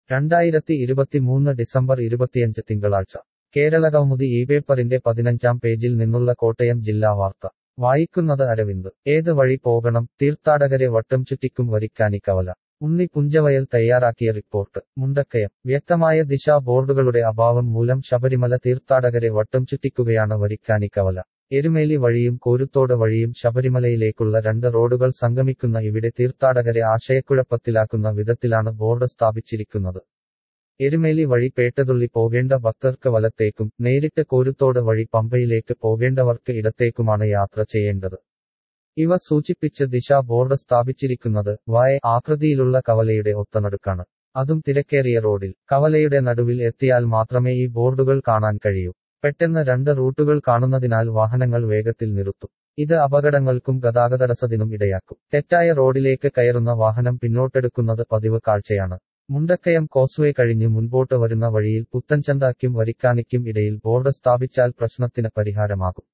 രണ്ടായിരത്തി ഇരുപത്തിമൂന്ന് ഡിസംബർ ഇരുപത്തിയഞ്ച് തിങ്കളാഴ്ച കേരള കൗമുദി ഈ പേപ്പറിന്റെ പതിനഞ്ചാം പേജിൽ നിന്നുള്ള കോട്ടയം ജില്ലാ വാർത്ത വായിക്കുന്നത് അരവിന്ദ് ഏത് വഴി പോകണം തീർത്ഥാടകരെ വട്ടം ചുറ്റിക്കും വരിക്കാനിക്കവല ഉണ്ണി പുഞ്ചവയൽ തയ്യാറാക്കിയ റിപ്പോർട്ട് മുണ്ടക്കയം വ്യക്തമായ ദിശാ ബോർഡുകളുടെ അഭാവം മൂലം ശബരിമല തീർത്ഥാടകരെ വട്ടം ചുറ്റിക്കുകയാണ് വരിക്കാനിക്കവല എരുമേലി വഴിയും കോരുത്തോട് വഴിയും ശബരിമലയിലേക്കുള്ള രണ്ട് റോഡുകൾ സംഗമിക്കുന്ന ഇവിടെ തീർത്ഥാടകരെ ആശയക്കുഴപ്പത്തിലാക്കുന്ന വിധത്തിലാണ് ബോർഡ് സ്ഥാപിച്ചിരിക്കുന്നത് എരുമേലി വഴി പേട്ടതുള്ളി പോകേണ്ട ഭക്തർക്ക് വലത്തേക്കും നേരിട്ട് കോരുത്തോട് വഴി പമ്പയിലേക്ക് പോകേണ്ടവർക്ക് ഇടത്തേക്കുമാണ് യാത്ര ചെയ്യേണ്ടത് ഇവ സൂചിപ്പിച്ച് ദിശാ ബോർഡ് സ്ഥാപിച്ചിരിക്കുന്നത് വായ ആകൃതിയിലുള്ള കവലയുടെ ഒത്തനടുക്കാണ് അതും തിരക്കേറിയ റോഡിൽ കവലയുടെ നടുവിൽ എത്തിയാൽ മാത്രമേ ഈ ബോർഡുകൾ കാണാൻ കഴിയൂ പെട്ടെന്ന് രണ്ട് റൂട്ടുകൾ കാണുന്നതിനാൽ വാഹനങ്ങൾ വേഗത്തിൽ നിർത്തും ഇത് അപകടങ്ങൾക്കും ഗതാഗതടസ്സത്തിനും ഇടയാക്കും തെറ്റായ റോഡിലേക്ക് കയറുന്ന വാഹനം പിന്നോട്ടെടുക്കുന്നത് പതിവ് കാഴ്ചയാണ് മുണ്ടക്കയം കോസ്വേ കഴിഞ്ഞ് മുൻപോട്ട് വരുന്ന വഴിയിൽ പുത്തൻചന്താക്കും വരിക്കാനിക്കും ഇടയിൽ ബോർഡ് സ്ഥാപിച്ചാൽ പ്രശ്നത്തിന് പരിഹാരമാകും